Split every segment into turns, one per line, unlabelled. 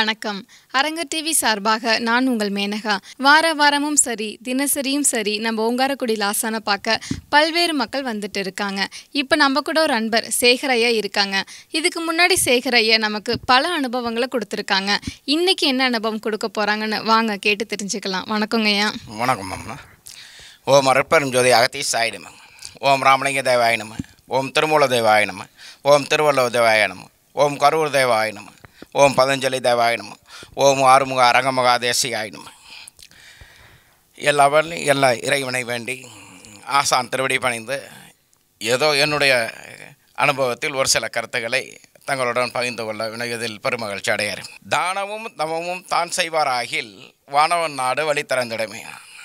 வணக்கம் அரங்கர் டிவி சார்பாக நான் உங்கள் மேனகா வார வாரமும் சரி தினசரியும் சரி நம்ம ஓங்காரக்குடி லாசான பார்க்க பல்வேறு மக்கள் வந்துட்டு இருக்காங்க இப்போ நம்ம கூட ஒரு அன்பர் சேகர் ஐயா இருக்காங்க இதுக்கு முன்னாடி சேகர் ஐயா நமக்கு பல அனுபவங்களை கொடுத்துருக்காங்க இன்னைக்கு என்ன அனுபவம் கொடுக்க போறாங்கன்னு வாங்க கேட்டு தெரிஞ்சுக்கலாம் வணக்கங்க ஐயா
வணக்கம் அம்மா ஓம் அருட்பெரும் ஜோதி அகத்தீசாய நம ஓம் ராமலிங்க தேவாய நம ஓம் திருமூல தேவாய நம ஓம் திருவள்ளுவ தேவாய நம ஓம் கரூர் தேவாய நம ஓம் பதஞ்சலி தேவாய நம ஓம் ஆறுமுக அரங்கமகா தேசியாய நம எல்லாவரையும் எல்லா இறைவனை வேண்டி ஆசான் திருவடி பணிந்து ஏதோ என்னுடைய அனுபவத்தில் ஒரு சில கருத்துக்களை தங்களுடன் பகிர்ந்து கொள்ள வினயதில் பெருமகிழ்ச்சி அடையார் தானமும் தமமும் தான் செய்வாராகில் வானவன் நாடு வழி திறந்திடமே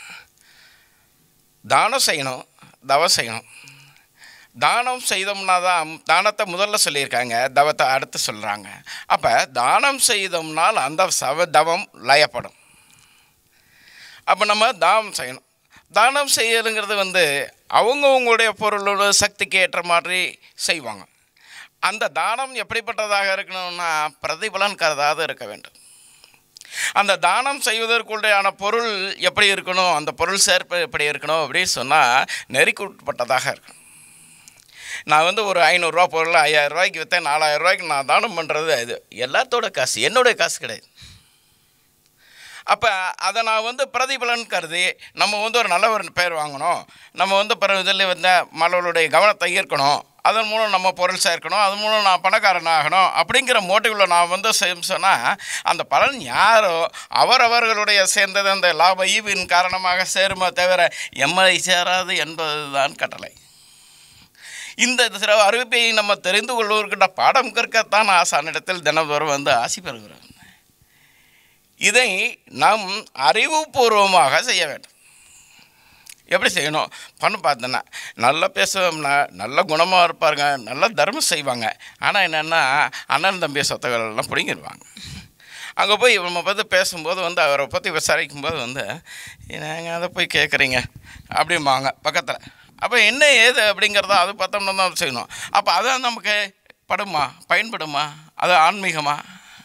தானம் செய்யணும் தவம் செய்யணும் தானம் செய்தோம்னா தான் தானத்தை முதல்ல சொல்லியிருக்காங்க தவத்தை அடுத்து சொல்கிறாங்க அப்போ தானம் செய்தோம்னால் அந்த சவ தவம் லயப்படும் அப்போ நம்ம தானம் செய்யணும் தானம் செய்யறதுங்கிறது வந்து அவங்கவுங்களுடைய பொருளோட சக்திக்கு ஏற்ற மாதிரி செய்வாங்க அந்த தானம் எப்படிப்பட்டதாக இருக்கணும்னா பிரதிபலன் கருதாது இருக்க வேண்டும் அந்த தானம் செய்வதற்குள்ளான பொருள் எப்படி இருக்கணும் அந்த பொருள் சேர்ப்பு எப்படி இருக்கணும் அப்படின்னு சொன்னால் நெறிக்குட்பட்டதாக இருக்கணும் நான் வந்து ஒரு ஐநூறுரூவா பொருள் ஐயாயிரம் ரூபாய்க்கு விற்றேன் நாலாயிரம் ரூபாய்க்கு நான் தானம் பண்ணுறது இது எல்லாத்தோட காசு என்னுடைய காசு கிடையாது அப்போ அதை நான் வந்து பிரதிபலன் கருதி நம்ம வந்து ஒரு நல்ல ஒரு பேர் வாங்கணும் நம்ம வந்து பிற இதில் வந்து மலருடைய கவனத்தை ஈர்க்கணும் அதன் மூலம் நம்ம பொருள் சேர்க்கணும் அதன் மூலம் நான் பணக்காரன் ஆகணும் அப்படிங்கிற மோட்டிவில் நான் வந்து செய்யும் சொன்னால் அந்த பலன் யாரோ அவரவர்களுடைய சேர்ந்தது அந்த லாப ஈவின் காரணமாக சேருமே தவிர எம்மை சேராது என்பதுதான் கட்டளை இந்த சில அறிவிப்பை நம்ம தெரிந்து கொள்வதற்கிட்ட பாடம் கற்கத்தான் ஆசானிடத்தில் தினந்தோறும் வந்து ஆசி பெறுகிறோம் இதை நாம் அறிவுபூர்வமாக செய்ய வேண்டும் எப்படி செய்யணும் பண்ண பார்த்தோன்னா நல்லா பேசுவோம்னா நல்ல குணமாக இருப்பாருங்க நல்ல தர்மம் செய்வாங்க ஆனால் என்னென்னா அண்ணன் தம்பி சொத்துக்கள் எல்லாம் பிடிங்கிடுவாங்க அங்கே போய் நம்ம பார்த்து பேசும்போது வந்து அவரை பற்றி விசாரிக்கும் போது வந்து என்னங்க அதை போய் கேட்குறீங்க அப்படிம்பாங்க பக்கத்தில் அப்போ என்ன ஏது அப்படிங்கிறத அது பார்த்தோம்னா தான் செய்யணும் அப்போ அதான் நமக்கு படுமா பயன்படுமா அது ஆன்மீகமா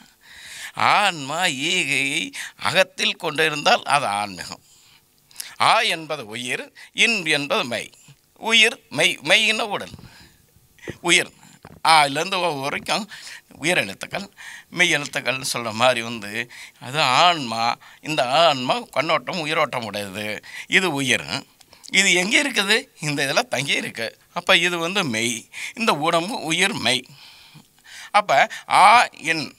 ஆன்மா ஈகையை அகத்தில் கொண்டிருந்தால் அது ஆன்மீகம் ஆ என்பது உயிர் இன் என்பது மெய் உயிர் மெய் மெய்யின உடல் உயிர் ஆலேருந்து வரைக்கும் உயிர் எழுத்துக்கள் மெய் எழுத்துக்கள்னு சொல்கிற மாதிரி வந்து அது ஆன்மா இந்த ஆன்மா கண்ணோட்டம் உயிரோட்டம் உடையது இது உயிர் இது எங்கே இருக்குது இந்த இதில் தங்கி இருக்கு அப்போ இது வந்து மெய் இந்த உடம்பு உயிர் மெய் அப்போ ஆ என்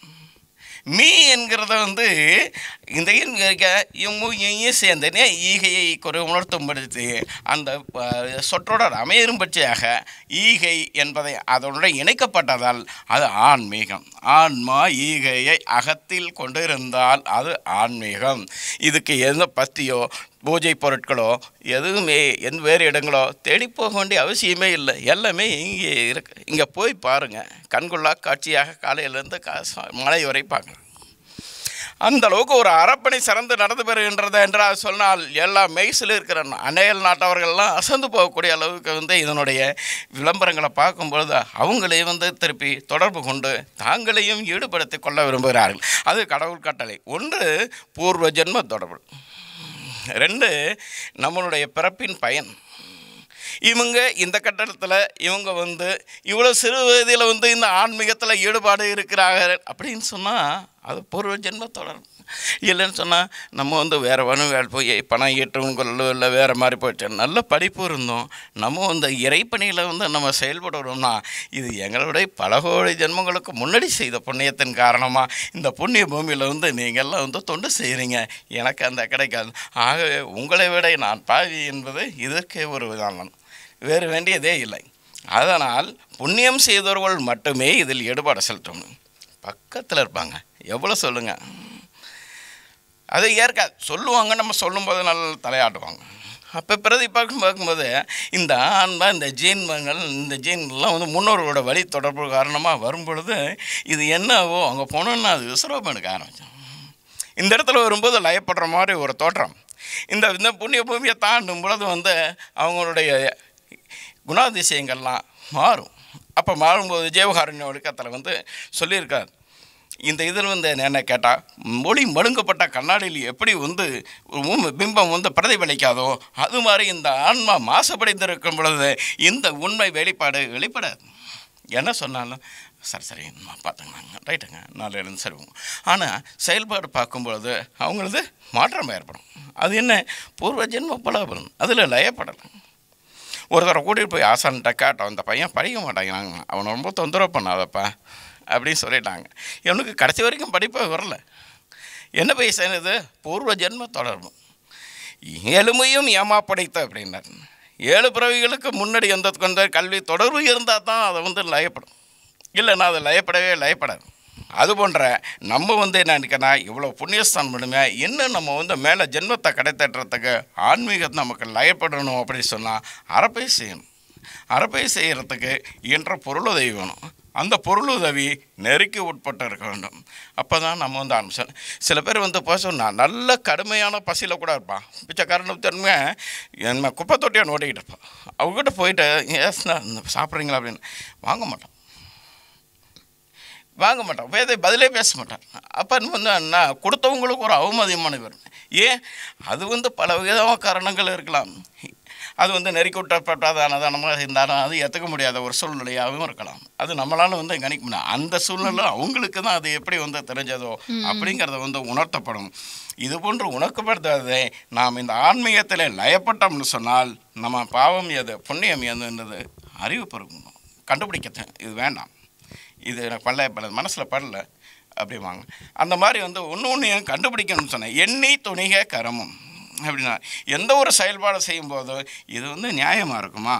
மீ என்கிறத வந்து இந்த இம்முயும் சேர்ந்தனே ஈகையை குறை உணர்த்தும்படுத்தி அந்த அஹ், சொற்றொடர் அமையும் பட்சியாக ஈகை என்பதை அதனுடன் இணைக்கப்பட்டதால் அது ஆன்மீகம் ஆன்மா ஈகையை அகத்தில் கொண்டிருந்தால் அது ஆன்மீகம் இதுக்கு எந்த பத்தியோ பூஜை பொருட்களோ எதுவுமே எந்த வேறு இடங்களோ தேடி போக வேண்டிய அவசியமே இல்லை எல்லாமே இங்கே இருக்கு இங்கே போய் பாருங்கள் கண்கொள்ளா காட்சியாக காலையிலேருந்து கா மலை வரை பார்க்கலாம் அந்த அளவுக்கு ஒரு அரப்பணி சிறந்து நடந்து பெறுகின்றது என்றால் சொன்னால் எல்லா மெய்ஸில் இருக்கிற அநேல் நாட்டவர்கள்லாம் அசந்து போகக்கூடிய அளவுக்கு வந்து இதனுடைய விளம்பரங்களை பார்க்கும்பொழுது அவங்களே வந்து திருப்பி தொடர்பு கொண்டு தாங்களையும் ஈடுபடுத்திக் கொள்ள விரும்புகிறார்கள் அது கடவுள் கட்டளை ஒன்று பூர்வ ஜென்ம தொடர்பு ரெண்டு நம்மளுடைய பிறப்பின் பயன் இவங்க இந்த கட்டடத்தில் இவங்க வந்து இவ்வளோ சிறு வயதில் வந்து இந்த ஆன்மீகத்தில் ஈடுபாடு இருக்கிறாங்க அப்படின்னு சொன்னால் அது பூர்வ ஜென்ம தொடரும் இல்லைன்னு சொன்னால் நம்ம வந்து வேறு வனம் வேலை போய் பணம் ஈட்டவங்களோ இல்லை வேறு மாதிரி போயிட்டு நல்ல படிப்பு இருந்தோம் நம்ம வந்து இறைப்பணியில் வந்து நம்ம செயல்படுறோம்னா இது எங்களுடைய பல கோடி ஜென்மங்களுக்கு முன்னாடி செய்த புண்ணியத்தின் காரணமாக இந்த புண்ணிய பூமியில் வந்து நீங்கள்லாம் வந்து தொண்டு செய்கிறீங்க எனக்கு அந்த கிடைக்காது ஆகவே உங்களை விட நான் பாவி என்பது இதற்கே ஒரு உதாரணம் வேறு வேண்டியதே இல்லை அதனால் புண்ணியம் செய்தவர்கள் மட்டுமே இதில் ஈடுபாடு செலுத்தணும் பக்கத்தில் இருப்பாங்க எவ்வளோ சொல்லுங்கள் அது ஏற்காது சொல்லுவாங்க நம்ம சொல்லும்போது நல்லா தலையாட்டுவாங்க அப்போ பிரதி பார்க்கும் பார்க்கும்போது இந்த ஆன்மா இந்த ஜீன்மங்கள் இந்த ஜீன்கள்லாம் வந்து முன்னோர்களோட வழி தொடர்பு காரணமாக வரும்பொழுது இது என்னவோ அங்கே போனோன்னா அது விசுரூபம் எடுக்க ஆரம்பித்தோம் இந்த இடத்துல வரும்போது லயப்படுற மாதிரி ஒரு தோற்றம் இந்த இந்த புண்ணிய பூமியை தாண்டும் பொழுது வந்து அவங்களுடைய குணாதிசயங்கள்லாம் மாறும் அப்போ மாறும்போது ஜீவகாருண்ய ஒழுக்கத்தில் வந்து சொல்லியிருக்கார் இந்த இதில் வந்து என்ன கேட்டால் மொழி மழுங்கப்பட்ட கண்ணாடியில் எப்படி வந்து உம் பிம்பம் வந்து பிரதிபலிக்காதோ அது மாதிரி இந்த ஆன்மா மாசுபடைந்திருக்கும் பொழுது இந்த உண்மை வெளிப்பாடு வெளிப்படாது என்ன சொன்னாலும் சரி சரி நான் பார்த்துங்க ரைட்டுங்க நாலு எழுந்து சரி ஆனால் செயல்பாடு பார்க்கும்பொழுது அவங்களது மாற்றம் ஏற்படும் அது என்ன பூர்வ ஜென்ம பலபலம் அதில் லயப்படலை ஒரு தடவை கூட்டிகிட்டு போய் ஆசான்கிட்ட கேட்டோம் அந்த பையன் படிக்க மாட்டேங்கிறாங்க அவனை ரொம்ப தொந்தரவு பண்ணாதப்பா அப்படின்னு சொல்லிட்டாங்க இவனுக்கு கடைசி வரைக்கும் படிப்பே வரல என்ன போய் செய்யறது பூர்வ ஜென்ம தொடர்பு எளிமையும் ஏமா படைத்த அப்படின்னார் ஏழு பிறவிகளுக்கு முன்னாடி எந்த கொண்ட கல்வி தொடர்பு இருந்தால் தான் அதை வந்து லயப்படும் இல்லைன்னா அது லயப்படவே லயப்படாது அது போன்ற நம்ம வந்து என்ன நினைக்கிறேன்னா இவ்வளோ புண்ணியஸ்தானம் பண்ணுமே இன்னும் நம்ம வந்து மேலே ஜென்மத்தை கிடைத்தட்டுறதுக்கு ஆன்மீகத்தை நமக்கு லயப்படணும் அப்படின்னு சொன்னால் அறப்பை செய்யணும் அறப்பை செய்கிறதுக்கு இயன்ற பொருளுதவி வேணும் அந்த பொருளுதவி நெருக்கி உட்பட்டு இருக்க வேண்டும் அப்போ தான் நம்ம வந்து ஆரம்பிச்சோம் சில பேர் வந்து போக சொன்னால் நல்ல கடுமையான பசியில் கூட இருப்பான் பிச்சைக்காரன் தன்மை என்ன குப்பை தொட்டியை ஓட்டிக்கிட்டு இருப்பான் அவங்ககிட்ட போயிட்டு ஏஸ்னா சாப்பிட்றீங்களா அப்படின்னு வாங்க மாட்டான் வாங்க மாட்டான் வேதை பதிலே பேச மாட்டான் அப்போ வந்து என்ன கொடுத்தவங்களுக்கு ஒரு அவமதியமான பேர் ஏன் அது வந்து பல விதமான காரணங்கள் இருக்கலாம் அது வந்து நெருக்கி விட்டப்பட்டதானதானமாக இருந்தாலும் அது ஏற்றுக்க முடியாத ஒரு சூழ்நிலையாகவும் இருக்கலாம் அது நம்மளால வந்து கணிக்க முடியும் அந்த சூழ்நிலை அவங்களுக்கு தான் அது எப்படி வந்து தெரிஞ்சதோ அப்படிங்கிறத வந்து உணர்த்தப்படும் இது போன்று உணர்த்தப்படுத்ததை நாம் இந்த ஆன்மீகத்தில் லயப்பட்டோம்னு சொன்னால் நம்ம பாவம் எது புண்ணியம் எதுன்றது அறிவு பெருகும் கண்டுபிடிக்க இது வேண்டாம் இது எனக்கு பல்ல பல மனசில் படல அப்படிம்பாங்க அந்த மாதிரி வந்து ஒன்று ஒன்று கண்டுபிடிக்கணும்னு சொன்னேன் எண்ணி துணிக கரமும் அப்படின்னா எந்த ஒரு செயல்பாடு செய்யும்போது இது வந்து நியாயமாக இருக்குமா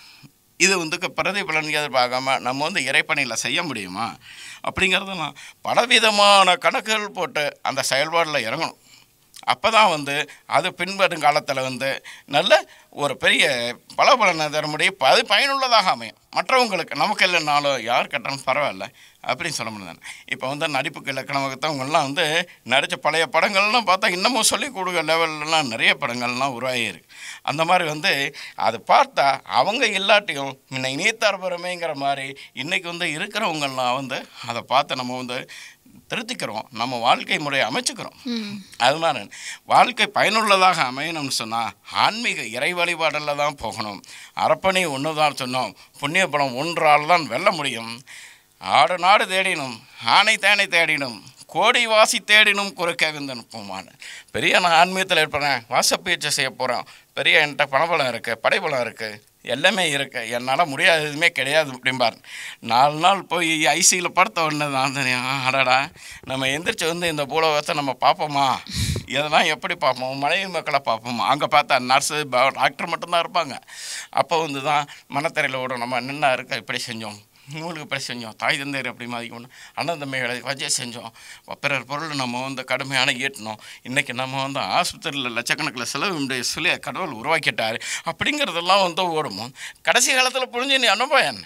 இது வந்து க- பிரதிபலன் எதிர்பார்க்காம நம்ம வந்து இறைப்பணியில் செய்ய முடியுமா அப்படிங்கிறதெல்லாம் பலவிதமான கணக்குகள் போட்டு அந்த செயல்பாடில் இறங்கணும் அப்போ தான் வந்து அது பின்வரும் காலத்தில் வந்து நல்ல ஒரு பெரிய பலபலனை தர முடியும் அது பயனுள்ளதாக அமையும் மற்றவங்களுக்கு நமக்கு இல்லைனாலும் யார் கட்டணும் பரவாயில்ல அப்படின்னு சொல்ல முடியாது இப்போ வந்து நடிப்புக்கு இலக்கண வகுத்தவங்கெல்லாம் வந்து நடித்த பழைய படங்கள்லாம் பார்த்தா இன்னமும் சொல்லிக் கொடுக்க லெவல்லலாம் நிறைய படங்கள்லாம் உருவாகியிருக்கு அந்த மாதிரி வந்து அது பார்த்தா அவங்க இல்லாட்டியும் முன்னை நீத்தார்புரமேங்கிற மாதிரி இன்றைக்கி வந்து இருக்கிறவங்கெல்லாம் வந்து அதை பார்த்து நம்ம வந்து திருத்திக்கிறோம் நம்ம வாழ்க்கை முறையை அமைச்சுக்கிறோம் அது மாதிரி வாழ்க்கை பயனுள்ளதாக அமையணும்னு சொன்னால் ஆன்மீக இறை வழிபாடில் தான் போகணும் அறப்பணி ஒன்று தான் சொன்னோம் புண்ணிய பலம் ஒன்றால் தான் வெல்ல முடியும் ஆடு நாடு தேடினும் ஆனை தேனை தேடினும் கோடி வாசி தேடினும் குறுக்க விந்தன் போமான பெரிய நான் ஆன்மீகத்தில் இருப்பேன் வாசப்பயிற்சி செய்ய போகிறேன் பெரிய என்கிட்ட பணபலம் இருக்குது படைபலம் இருக்குது எல்லாமே இருக்குது என்னால் முடியாது எதுவுமே கிடையாது அப்படிம்பார் நாலு நாள் போய் ஐசியில் படுத்த உடனே தான் தெரியும் அடடா நம்ம எந்திரிச்சு வந்து இந்த பூலோகத்தை நம்ம பார்ப்போமா இதெல்லாம் எப்படி பார்ப்போம் மனைவி மக்களை பார்ப்போமா அங்கே பார்த்தா நர்ஸு டாக்டர் மட்டும்தான் இருப்பாங்க அப்போ வந்து தான் மனத்திரையில் ஓடும் நம்ம நின்னா இருக்க இப்படி செஞ்சோம் நூலுக்கு இப்படி செஞ்சோம் தாய் தந்தையர் அப்படி மதிக்கணும் அண்ணன் தம்பிகளை வச்சே செஞ்சோம் பிறர் பொருள் நம்ம வந்து கடுமையான ஈட்டணும் இன்றைக்கி நம்ம வந்து ஆஸ்பத்திரியில் லட்சக்கணக்கில் செலவு முடிய சொல்லி கடவுள் உருவாக்கிட்டார் அப்படிங்கிறதெல்லாம் வந்து ஓடுமோ கடைசி காலத்தில் புரிஞ்சு நீ அனுபவம்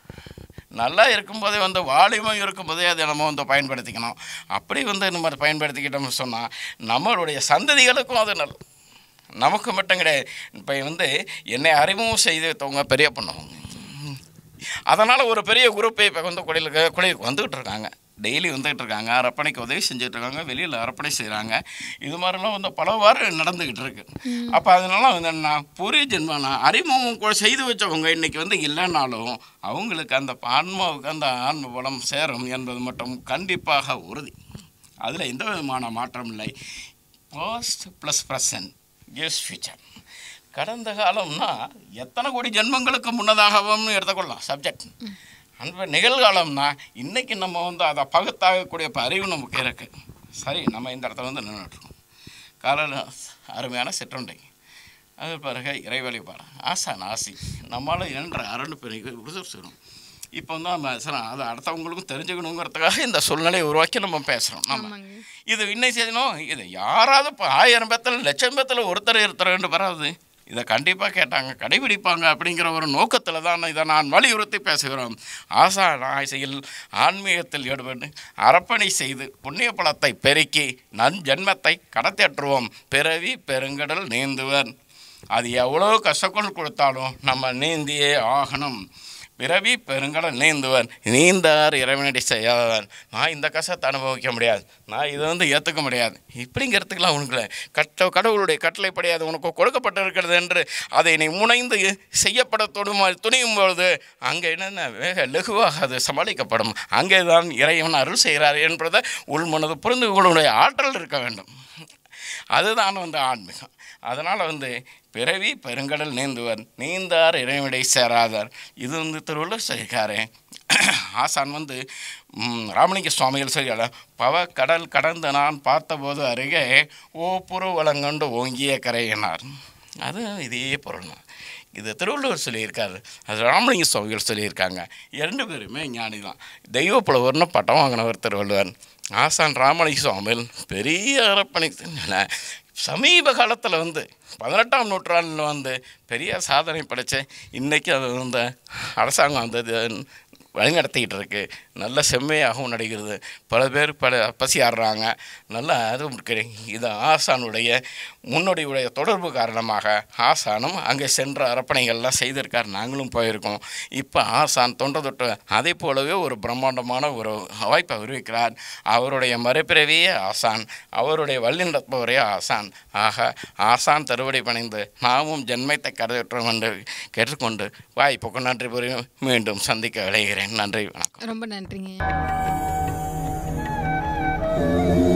நல்லா இருக்கும்போதே வந்து வாலிபம் இருக்கும்போதே அதை நம்ம வந்து பயன்படுத்திக்கணும் அப்படி வந்து நம்ம அதை பயன்படுத்திக்கிட்டோம்னு சொன்னால் நம்மளுடைய சந்ததிகளுக்கும் அது நல்ல நமக்கு மட்டும் கிடையாது இப்போ வந்து என்னை அறிமுகம் செய்து வைத்தவங்க பெரிய பண்ணுவாங்க அதனால் ஒரு பெரிய குரூப்பே இப்போ வந்து குடிலுக்கு குடிலுக்கு வந்துக்கிட்டு இருக்காங்க டெய்லி வந்துக்கிட்டு இருக்காங்க அரப்பணைக்கு உதவி செஞ்சுட்டு இருக்காங்க வெளியில் அரப்பணை செய்கிறாங்க இது மாதிரிலாம் வந்து பலவாறு நடந்துக்கிட்டு இருக்கு அப்போ அதனால வந்து என்ன பூரிய ஜென்மனா அறிமுகம் கூட செய்து வச்சவங்க இன்னைக்கு வந்து இல்லைன்னாலும் அவங்களுக்கு அந்த ஆன்மாவுக்கு அந்த ஆன்ம பலம் சேரும் என்பது மட்டும் கண்டிப்பாக உறுதி அதில் எந்த விதமான மாற்றம் இல்லை past plus present gives future கடந்த காலம்னா எத்தனை கோடி ஜென்மங்களுக்கு முன்னதாகவும் எடுத்துக்கொள்ளலாம் சப்ஜெக்ட் அந்த நிகழ்காலம்னா இன்னைக்கு நம்ம வந்து அதை பகுத்தாகக்கூடிய இப்ப அறிவு நமக்கு இருக்கு சரி நம்ம இந்த இடத்துல வந்து நின்றுட்டுருக்கோம் காலையில் அருமையான சிற்றுண்டை அது பிறகு இறைவழி பாரு ஆசான் ஆசி நம்மளால் என்ற அரண்டு பிறகு விடுதலை செய்யணும் இப்போ வந்து நம்ம பேசுகிறோம் அது அடுத்தவங்களுக்கும் தெரிஞ்சுக்கணுங்கிறதுக்காக இந்த சூழ்நிலையை உருவாக்கி நம்ம பேசுகிறோம் நம்ம
ஆமாங்க
இது இன்னும் செய்யணும் இது யாராவது இப்போ ஆயிரம் பேத்தில் லட்சம் பேத்தில் ஒருத்தர் ஒருத்தர் ரெண்டு வராது இதை கண்டிப்பாக கேட்டாங்க கடைபிடிப்பாங்க அப்படிங்கிற ஒரு நோக்கத்தில் தான் இதை நான் வலியுறுத்தி பேசுகிறோம் ஆசா ஆசையில் ஆன்மீகத்தில் ஈடுபட்டு அர்ப்பணி செய்து புண்ணிய பலத்தை பெருக்கி நன் ஜென்மத்தை கடத்தேற்றுவோம் பிறவி பெருங்கடல் நீந்துவர் அது எவ்வளோ கஷ்டங்கள் கொடுத்தாலும் நம்ம நீந்தியே ஆகணும் பிறவி பெருங்கடல் நீந்துவர் நீந்தார் இறைவனடி செய்யாதவர் நான் இந்த கஷ்டத்தை அனுபவிக்க முடியாது நான் இதை வந்து ஏற்றுக்க முடியாது இப்படிங்கிறதுக்கெல்லாம் உனக்கு கட்ட கடவுளுடைய கட்டளைப்படி அது உனக்கு கொடுக்கப்பட்டு இருக்கிறது என்று அதை நீ முனைந்து செய்யப்பட தொடும் துணியும் பொழுது அங்கே என்னென்ன வேக லகுவாக அது சமாளிக்கப்படும் அங்கே தான் இறைவன் அருள் செய்கிறார் என்பதை உள்மனது புரிந்து கொள்ளுடைய ஆற்றல் இருக்க வேண்டும் அதுதான் வந்து ஆன்மீகம் அதனால் வந்து பிறவி பெருங்கடல் நீந்துவர் நீந்தார் இறைவிடை சேராதார் இது வந்து திருவள்ளுவர் சொல்லியிருக்காரு ஆசான் வந்து ம், ராமலிங்க சுவாமிகள் சொல்லியால பவ கடல் கடந்து நான் பார்த்தபோது அருகே ஓ புரு வளங்கொண்டு ஓங்கிய கரையினார் அது இதே பொருள் தான் இது திருவள்ளுவர் சொல்லியிருக்காரு அது ராமலிங்க சுவாமிகள் சொல்லியிருக்காங்க இரண்டு பேருமே ஞானி தான் தெய்வ புலவர்னு பட்டம் வாங்கினவர் திருவள்ளுவர் ஆசான் ராமலிங்க சுவாமிகள் பெரிய அரப்பணி சமீப காலத்தில் வந்து பதினெட்டாம் நூற்றாண்டில் வந்து பெரிய சாதனை படைச்ச இன்றைக்கி அது வந்து அரசாங்கம் வந்து இது வழிநடத்திக்கிட்டு இருக்கு நல்ல செம்மையாகவும் நடிக்கிறது பல பேர் பல பசி ஆடுறாங்க நல்லா அதுவும் இருக்கு இது ஆசானுடைய முன்னோடியுடைய தொடர்பு காரணமாக ஆசானும் அங்கே சென்ற அரப்பணைகள்லாம் செய்திருக்கார் நாங்களும் போயிருக்கோம் இப்போ ஆசான் தொன்று தொட்டு அதே போலவே ஒரு பிரம்மாண்டமான ஒரு வாய்ப்பை அறிவிக்கிறார் அவருடைய மறுபிறவியே ஆசான் அவருடைய வள்ளி நடப்பவரே ஆசான் ஆக ஆசான் தருவடி பணிந்து நாமும் ஜென்மத்தை கருதற்றோம் என்று கேட்டுக்கொண்டு வாய்ப்புக்கு நன்றி கூறி மீண்டும் சந்திக்க விளைகிறேன் நன்றி வணக்கம்
ரொம்ப நன்றிங்க